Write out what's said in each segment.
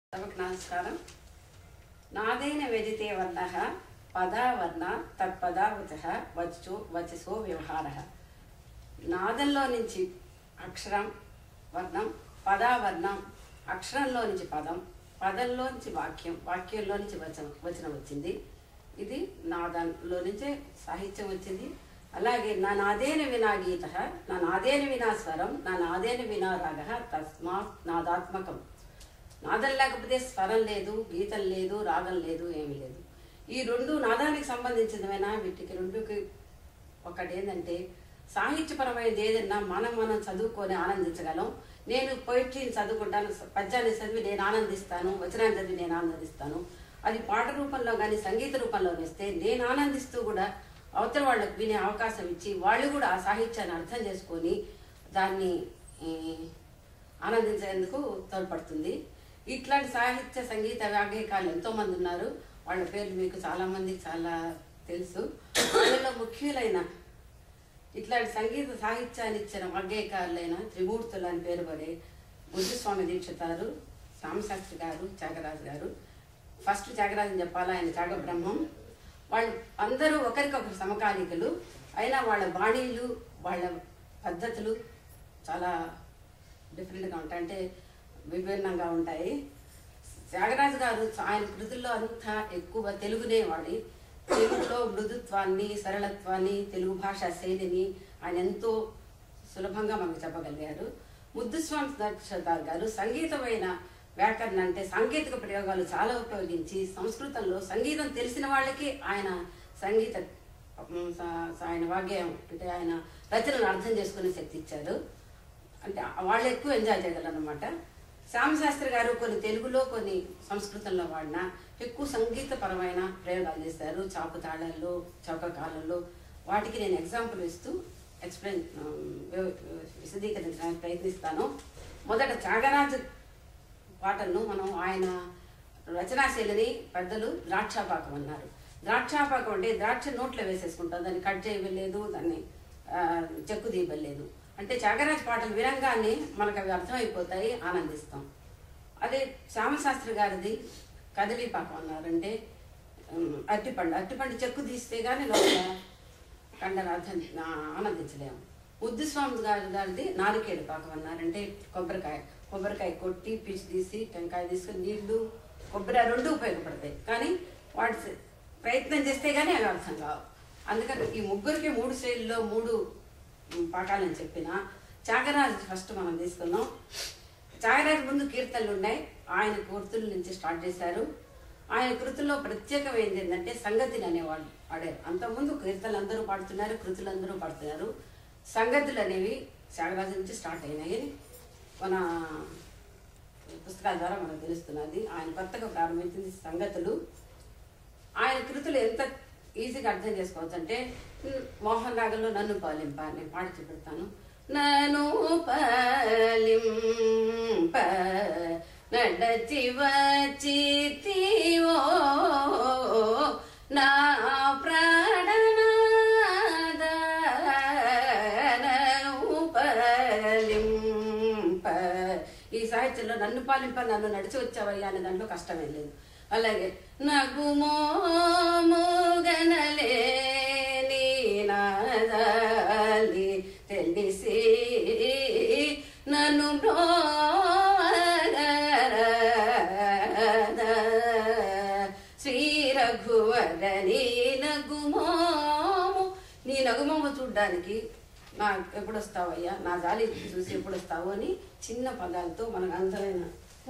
సభకు నమస్కారం నాదైన వెదితే వర్ణ పదావర్ణ తత్పదావచ వచో వచసో వ్యవహార నాదంలో నుంచి అక్షరం వర్ణం పదావర్ణం అక్షరంలో నుంచి పదం పదంలో నుంచి వాక్యం వాక్యంలో నుంచి వచనం వచనం వచ్చింది ఇది నాదంలో నుంచే సాహిత్యం వచ్చింది అలాగే నా నాదేన వినా గీత నా నాదేన వినా స్వరం నా నాదేన వినా రాగ తస్మాత్ నాదాత్మకం నాదం లేకపోతే స్వరం లేదు గీతం లేదు రాగం లేదు ఏమీ లేదు ఈ రెండు నాదానికి సంబంధించినవైనా వీటికి రెండుకి ఒకటి ఏంటంటే సాహిత్యపరమైనది ఏదన్నా మనం మనం చదువుకొని ఆనందించగలం నేను పొయిట్రీని చదువుకుంటాను పద్యాన్ని చదివి నేను ఆనందిస్తాను వచనాన్ని చదివి నేను ఆనందిస్తాను అది పాట రూపంలో కానీ సంగీత రూపంలో వేస్తే నేను ఆనందిస్తూ కూడా అవతల వాళ్ళకు వినే అవకాశం ఇచ్చి వాళ్ళు కూడా ఆ సాహిత్యాన్ని అర్థం చేసుకొని దాన్ని ఈ, ఆనందించేందుకు తోడ్పడుతుంది ఇట్లాంటి సాహిత్య సంగీత వ్యాగేకాలు ఎంతో మంది ఉన్నారు వాళ్ళ పేర్లు మీకు చాలా మందికి చాలా తెలుసు వాళ్ళలో ముఖ్యులైన ఇట్లాంటి సంగీత సాహిత్యాన్ని ఇచ్చిన వాగ్గేయకారులైన త్రిమూర్తులు అని పేరు పడే బుద్ధస్వామి దీక్షితారు రామశాస్త్రి గారు త్యాగరాజు గారు ఫస్ట్ త్యాగరాజు చెప్పాలా ఆయన త్యాగ బ్రహ్మం వాళ్ళు అందరూ ఒకరికొకరు సమకాలీకులు అయినా వాళ్ళ బాణీలు వాళ్ళ పద్ధతులు చాలా డిఫరెంట్గా ఉంటాయి అంటే విభిన్నంగా ఉంటాయి త్యాగరాజు గారు ఆయన కృతుల్లో అంతా ఎక్కువ తెలుగునే వాడి తెలుగులో మృదుత్వాన్ని సరళత్వాన్ని తెలుగు భాషా శైలిని ఆయన ఎంతో సులభంగా మనకు చెప్పగలిగారు ముద్దుస్వామి నక్షత్రాలు గారు సంగీతమైన వ్యాకరణ అంటే సాంకేతిక ప్రయోగాలు చాలా ఉపయోగించి సంస్కృతంలో సంగీతం తెలిసిన వాళ్ళకి ఆయన సంగీత ఉమ్, స- స- ఆయన వాగ్యం అంటే ఆయన రచనను అర్థం చేసుకునే శక్తి ఇచ్చారు అంటే వాళ్ళు ఎక్కువ ఎంజాయ్ చేయగలరు అనమాట శ్యామశాస్త్రి గారు కొన్ని తెలుగులో కొన్ని సంస్కృతంలో వాడిన ఎక్కువ సంగీతపరమైన ప్రయోగాలు చేశారు చాపు తాళాల్లో చౌక కాలంలో వాటికి నేను ఎగ్జాంపుల్ ఇస్తూ ఎక్స్ప్లెయిన్ విశదీకరించడానికి ప్రయత్నిస్తాను మొదట త్యాగరాజు పాటలను మనం ఆయన రచనాశైలిని పెద్దలు ద్రాక్షాపాకం అన్నారు ద్రాక్షాపాకం అంటే ద్రాక్ష నోట్లో వేసేసుకుంటాం దాన్ని కట్ చేయలేదు దాన్ని ఆ, చెక్కు తీయలేదు అంటే త్యాగరాజు పాటలు వినంగానే మనకు అవి అర్థమైపోతాయి ఆనందిస్తాం అదే శ్యామశాస్త్రి గారిది కదలీపాకం అన్నారంటే ఉమ్, అరటిపండు అరటిపండు చెక్కు తీస్తే కానీ లోపల కండను అర్థం ఆ- ఆనందించలేము ముద్దుస్వామి గారి గారిది నారికేడు పాకం అన్నారంటే కొబ్బరికాయ కొబ్బరికాయ కొట్టి పీచు తీసి టెంకాయ తీసుకుని నీళ్లు కొబ్బరి ఆ రెండు ఉపయోగపడతాయి కానీ వాటి స- ప్రయత్నం చేస్తే కానీ అవి అర్థం కావు అందుకని ఈ ముగ్గురికి మూడు శైలిలో మూడు ఉమ్, పాకాలని చెప్పిన త్యాగరాజు ఫస్ట్ మనం తీసుకుందాం త్యాగరాజు ముందు కీర్తనలు ఉన్నాయి ఆయన కృతుల నుంచి స్టార్ట్ చేశారు ఆయన కృతుల్లో ప్రత్యేకమైనది ఏంటంటే సంగతిని అనేవాడు పాడారు అంతకుముందు కీర్తనలు అందరూ పాడుతున్నారు కృతులు అందరూ పాడుతున్నారు సంగతులు అనేవి త్యాగరాజు నుంచి స్టార్ట్ అయినాయి మన పుస్తకాల ద్వారా మనకు తెలుస్తున్నది ఆయన కొత్తగా ప్రారంభించింది సంగతులు ఆయన కృతులు ఎంత ఈజీగా అర్థం చేసుకోవచ్చు అంటే ఉమ్, మోహన్ రాగంలో నన్ను పాలింప నేను పాడి చూపెడతాను నన్ను పాలింప నడచి వచ్చితివో నా ప్రాణనాద నన్ను పాలింప ఈ సాహిత్యంలో నన్ను పాలింప నన్ను నడిచి వచ్చావయ్యా అనే దాంట్లో కష్టమేం లేదు అలాగే నగుమోముగనలే నీ నాదాలి తెలిసి నన్ను శ్రీ రఘువర నీ నగుమోము నీ నగుమోము చూడ్డానికి నా ఎప్పుడు వస్తావయ్యా నా జాలి చూసి ఎప్పుడు వస్తావు అని చిన్న పదాలతో మనకు అందమైన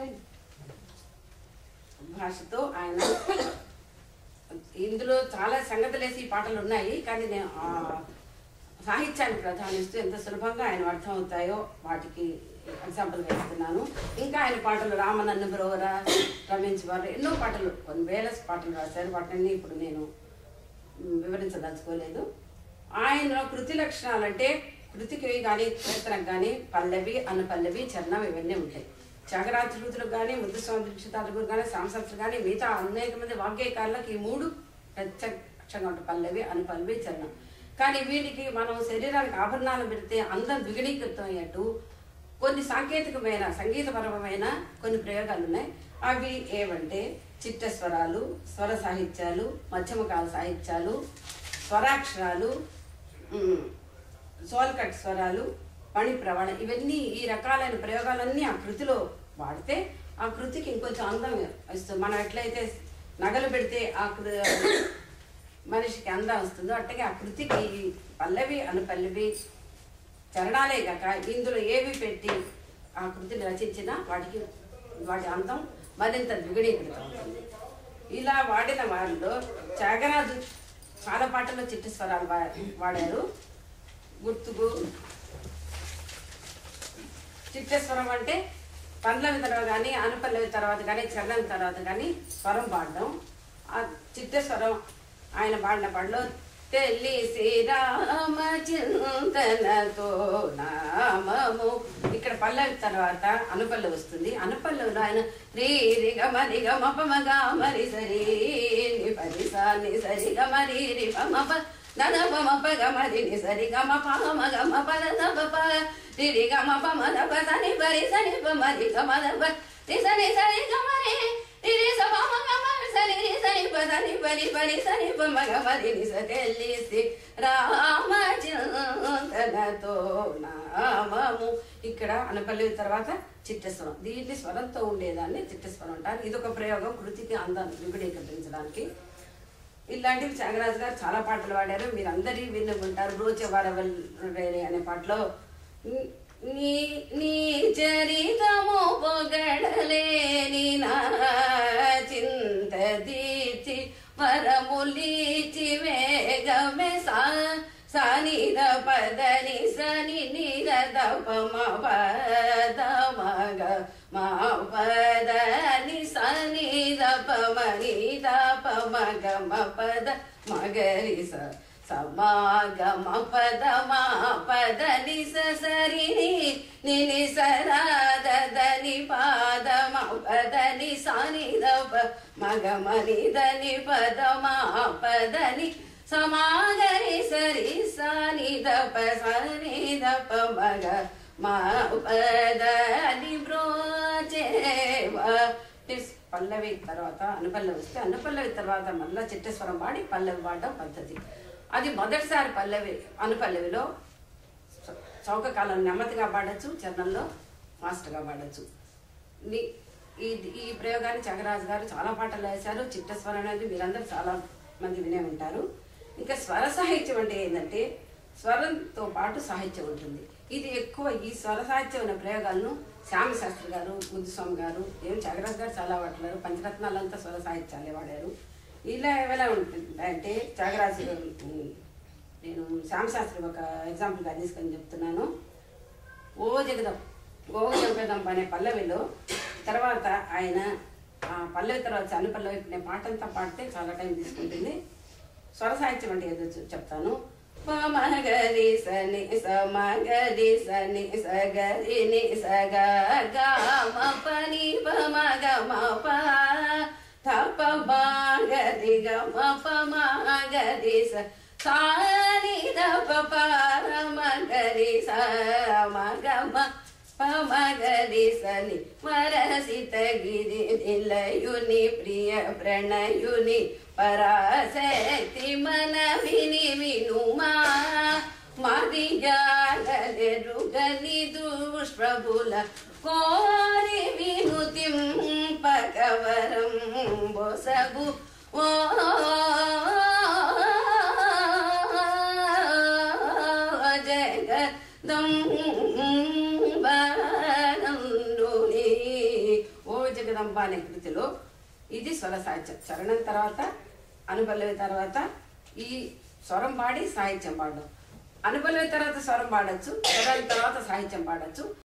భాషతో ఆయన ఇందులో చాలా సంగతులేసి ఈ పాటలు ఉన్నాయి కానీ నేను ఆ సాహిత్యాన్ని ప్రధానిస్తూ ఎంత సులభంగా ఆయన అర్థమవుతాయో వాటికి ఎగ్జాంపుల్ వేస్తున్నాను ఇంకా ఆయన పాటలు రామనన్ను బ్రోవరా రమించవారు ఎన్నో పాటలు కొన్ని వేల పాటలు రాశారు వాటిని ఇప్పుడు నేను మ్, వివరించదలుచుకోలేదు ఆయన కృతి లక్షణాలు అంటే కృతికి కానీ కీర్తనకు కానీ పల్లవి అన్న పల్లవి చరణం ఇవన్నీ ఉంటాయి త్యాగరాజ కృతులకు కానీ ముద్దుస్వామి దీక్షితాలకు కానీ సాంసత్తులు కానీ మిగతా అనేక మంది వాగ్గేయకారులకు ఈ మూడు ప్రత్యక్షంగా ఉంటాయి పల్లవి అను పల్లవి చరణం కానీ వీటికి మనం శరీరానికి ఆభరణాలు పెడితే అందం ద్విగుణీకృతం అయ్యేట్టు కొన్ని సాంకేతికమైన సంగీతపరమైన కొన్ని ప్రయోగాలు ఉన్నాయి అవి ఏవంటే చిట్ట స్వరాలు స్వర సాహిత్యాలు మధ్యమకాల సాహిత్యాలు స్వరాక్షరాలు ఉమ్, సోల్కట్ స్వరాలు పణి ప్రవణ ఇవన్నీ ఈ రకాలైన ప్రయోగాలన్నీ ఆ కృతిలో వాడితే ఆ కృతికి ఇంకొంచెం అందం ఇస్తుంది మనం ఎట్లయితే నగలు పెడితే ఆ కృ- మనిషికి అందం వస్తుందో అట్టగే ఆ కృతికి పల్లవి అనుపల్లవి చరణాలే కాక ఇందులో ఏవి పెట్టి ఆ కృతిని రచించినా వాటికి వాటి అందం మరింత ద్విగుణీకృతం అవుతుంది ఇలా వాడిన వారిలో త్యాగరాజు చాలా పాటల్లో చిట్టు స్వరాలు వా- వాడారు గుర్తుకు చిట్టస్వరం అంటే పల్లవి తర్వాత కానీ అనుపల్లవి తర్వాత కానీ చరణం తర్వాత కానీ స్వరం పాడడం ఆ చిట్టస్వరం ఆయన పాడిన పాటలో తెలిసి రామ చింతనతో నామము ఇక్కడ పల్లవి తర్వాత అనుపల్లవి వస్తుంది అనుపల్లవిలో ఆయన రీ రి గ మరి గ మ ప మ గ మరి సరి ని పరి సా ని సరి గ మరి రి ప మ ప ద ద ప మ ప గ మరి ని సరి గ మ ప మ గ మ ప ద ద ప ప రి రి గ మ ప మ ద ప స ని ప రి స ని ప మ రి గ మ ద ప రి స ని స రి గ మ రి రి రి స ప మ గ మ రి స ని రి స ని ప స ని ప రి ప రి స ని ప మ గ మ రి ని స తెలిసి రామ చింతనతో నామము ఇక్కడ అనపల్లి తర్వాత చిట్టస్వరం దీన్ని స్వరంతో ఉండేదాన్ని చిట్టస్వరం అంటారు ఇది ఒక ప్రయోగం కృతికి అందాన్ని విగుడీకరించడానికి ఇలాంటివి త్యాగరాజు గారు చాలా పాటలు పాడారు మీరు అందరి విని ఉంటారు బ్రోచే వారవల్ రేరే అనే పాటలో నీ నీ చరితము పొగడలేని నా చింత దీచి వరములీచి వేగమే సా సానిద పదని సని నిర దప మ పద మగ మా పదని సని దప మని దప మగ మ పద మగరి స సమాగమ పద మా పద ని స సరి ని ని ని సరాద దని పాద మ పద ని సాని దప మగ మని దని పద మా పద ని సమాగరి సరి సాని దప సని దప మగ మా పద ని బ్రోచేవ ఇస్ పల్లవి తర్వాత అనుపల్లవి వస్తే అనుపల్లవి తర్వాత మళ్ళా చిట్టస్వరం పాడి పల్లవి పాడడం పద్ధతి అది మొదటిసారి పల్లవి అనుపల్లవిలో చౌ- చౌకకాలం నెమ్మదిగా పాడచ్చు చరణంలో ఫాస్ట్గా పాడచ్చు ని- ఈ ఈ ప్రయోగాన్ని చగరాజు గారు చాలా పాటలు వేశారు చిట్టస్వరం అనేది మీరందరూ చాలా మంది వినే ఉంటారు ఇంకా స్వర సాహిత్యం అంటే ఏంటంటే స్వరంతో పాటు సాహిత్యం ఉంటుంది ఇది ఎక్కువ ఈ స్వర సాహిత్యం అనే ప్రయోగాలను శ్యామ శాస్త్రి గారు ముద్దుస్వామి గారు ఏం చగరాజు గారు చాలా వాడతారు పంచరత్నాలంతా స్వర సాహిత్యాలే వాడారు ఇలా ఎలా ఉంటుంది అంటే త్యాగరాజు గారు, ఉమ్, నేను శ్యామశాస్త్రి ఒక ఎగ్జాంపుల్గా తీసుకొని చెప్తున్నాను ఓ జగదం ఓ జగదం అనే పల్లవిలో తర్వాత ఆయన ఆ పల్లవి తర్వాత అన్ని పల్లవి నేను పాటంతా పాడితే చాలా టైం తీసుకుంటుంది స్వర సాహిత్యం అంటే ఏదో చె- చెప్తాను పమగరి సని సమగరి సని సగరి ని సగ గమ పని పమగ మప తప బాగరి గమ పమగరి స సాని దప పరమగరి సమగమ పమగరి సని వరసిత గిరి నిలయుని ప్రియ ప్రణయుని పరాశక్తి మన విని వినుమా మదియాగరుగని దుష్ప్రభుల కోరి వినుతిం పకవరం బొసగు ఓ జగదంబి ఓ జగదంబ అనే కృతిలో ఇది స్వర సాహిత్యం చరణం తర్వాత అనుపల్లవి తర్వాత ఈ స్వరం పాడి సాహిత్యం పాడడం అనుపల్లవి తర్వాత స్వరం పాడొచ్చు చరణం తర్వాత సాహిత్యం పాడొచ్చు